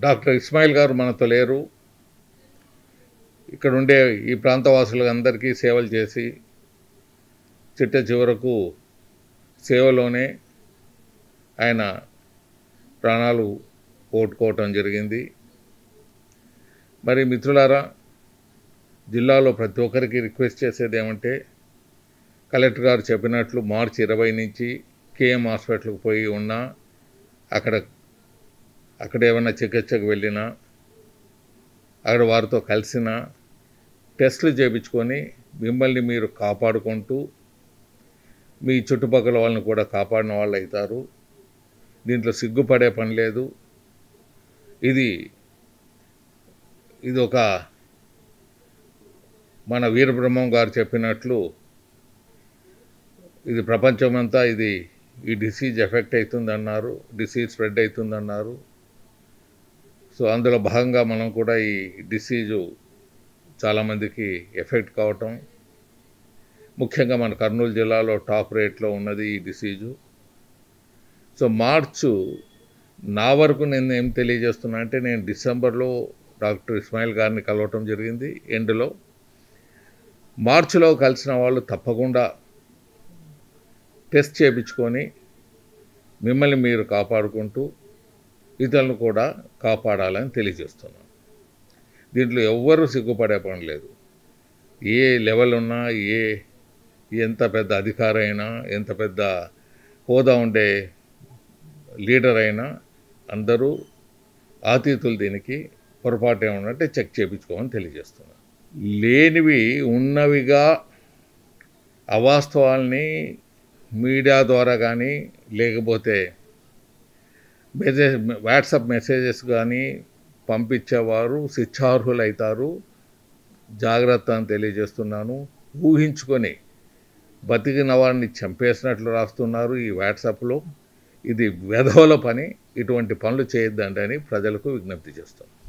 doctor Ismail గారు మనతో లేరు ఇక్కడ ఉండే ఈ ప్రాంతవాసులందరికీ సేవలు చేసి చిట్ట చివరకు సేవలోనే ఆయన ప్రాణాలు పోగొట్టుకోవటం జరిగింది మరి మిత్రులారా జిల్లాలో ప్రతి ఒక్కరికి రిక్వెస్ట్ చేసేది ఏమంటే కలెక్టర్ గారు చెప్పినట్లు మార్చి ఇరవై నుంచి కేఎం హాస్పిటల్కి పోయి ఉన్నా అక్కడ అక్కడ ఏమైనా చికిత్సకు వెళ్ళినా అక్కడ వారితో కలిసినా టెస్టులు చేయించుకొని మిమ్మల్ని మీరు కాపాడుకుంటూ మీ చుట్టుపక్కల వాళ్ళని కూడా కాపాడిన వాళ్ళు అవుతారు దీంట్లో సిగ్గుపడే పని లేదు ఇది ఇది ఒక మన వీరబ్రహ్మం గారు చెప్పినట్లు ఇది ప్రపంచమంతా ఇది ఈ డిసీజ్ ఎఫెక్ట్ అవుతుందన్నారు డిసీజ్ స్ప్రెడ్ అవుతుందన్నారు సో అందులో భాగంగా మనం కూడా ఈ డిసీజు చాలామందికి ఎఫెక్ట్ కావటం ముఖ్యంగా మన కర్నూలు జిల్లాలో టాప్ రేట్లో ఉన్నది ఈ డిసీజు సో మార్చు నా వరకు నేను ఏం తెలియజేస్తున్నా అంటే నేను డిసెంబర్లో డాక్టర్ ఇస్మాయిల్ గారిని కలవటం జరిగింది ఎండ్లో మార్చిలో కలిసిన వాళ్ళు తప్పకుండా టెస్ట్ చేయించుకొని మిమ్మల్ని మీరు కాపాడుకుంటూ ఇతరులను కూడా కాపాడాలని తెలియజేస్తున్నాను దీంట్లో ఎవ్వరూ సిగ్గుపడే పని లేదు ఏ లెవెల్ ఉన్నా ఏ ఎంత పెద్ద అధికారైనా ఎంత పెద్ద హోదా ఉండే లీడర్ అయినా అందరూ ఆతీతులు దీనికి పొరపాటు ఏమన్నట్టే చెక్ చేయించుకోమని తెలియజేస్తున్నాను లేనివి ఉన్నవిగా అవాస్తవాల్ని మీడియా ద్వారా కానీ లేకపోతే మెసేజ్ వాట్సాప్ మెసేజెస్ కానీ పంపించేవారు శిక్షార్హులు అవుతారు జాగ్రత్త అని తెలియజేస్తున్నాను ఊహించుకొని బతికిన వారిని చంపేసినట్లు రాస్తున్నారు ఈ వాట్సాప్లో ఇది వెధవల పని ఇటువంటి పనులు చేయొద్దండి అని ప్రజలకు విజ్ఞప్తి చేస్తాం